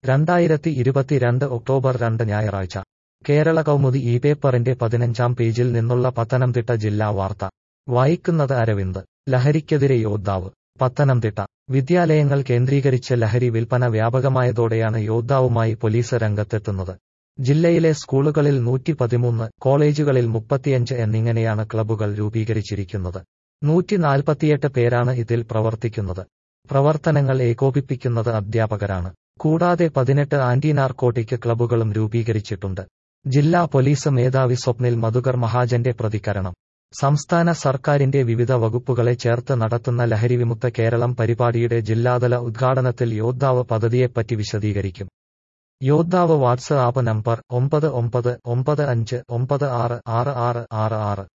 രണ്ടായിരത്തി ഇരുപത്തിരണ്ട് ഒക്ടോബർ രണ്ട് ഞായറാഴ്ച കേരള കൗമുദി ഈ പേപ്പറിന്റെ പതിനഞ്ചാം പേജിൽ നിന്നുള്ള പത്തനംതിട്ട ജില്ലാ വാർത്ത വായിക്കുന്നത് അരവിന്ദ് ലഹരിക്കെതിരെ യോദ്ധാവ് പത്തനംതിട്ട വിദ്യാലയങ്ങൾ കേന്ദ്രീകരിച്ച് ലഹരി വിൽപ്പന വ്യാപകമായതോടെയാണ് യോദ്ധാവുമായി പോലീസ് രംഗത്തെത്തുന്നത് ജില്ലയിലെ സ്കൂളുകളിൽ നൂറ്റി പതിമൂന്ന് കോളേജുകളിൽ മുപ്പത്തിയഞ്ച് എന്നിങ്ങനെയാണ് ക്ലബ്ബുകൾ രൂപീകരിച്ചിരിക്കുന്നത് നൂറ്റി നാൽപ്പത്തിയെട്ട് പേരാണ് ഇതിൽ പ്രവർത്തിക്കുന്നത് പ്രവർത്തനങ്ങൾ ഏകോപിപ്പിക്കുന്നത് അധ്യാപകരാണ് കൂടാതെ പതിനെട്ട് ആന്റി നാർക്കോട്ടിക് ക്ലബ്ബുകളും രൂപീകരിച്ചിട്ടുണ്ട് ജില്ലാ പോലീസ് മേധാവി സ്വപ്നിൽ മധുകർ മഹാജന്റെ പ്രതികരണം സംസ്ഥാന സർക്കാരിന്റെ വിവിധ വകുപ്പുകളെ ചേർത്ത് നടത്തുന്ന ലഹരിവിമുക്ത കേരളം പരിപാടിയുടെ ജില്ലാതല ഉദ്ഘാടനത്തിൽ യോദ്ധാവ് പദ്ധതിയെപ്പറ്റി വിശദീകരിക്കും യോദ്ധാവ് വാട്സ് ആപ്പ് നമ്പർ ഒമ്പത് ഒമ്പത് ഒമ്പത് അഞ്ച് ഒമ്പത് ആറ് ആറ് ആറ് ആറ് ആറ്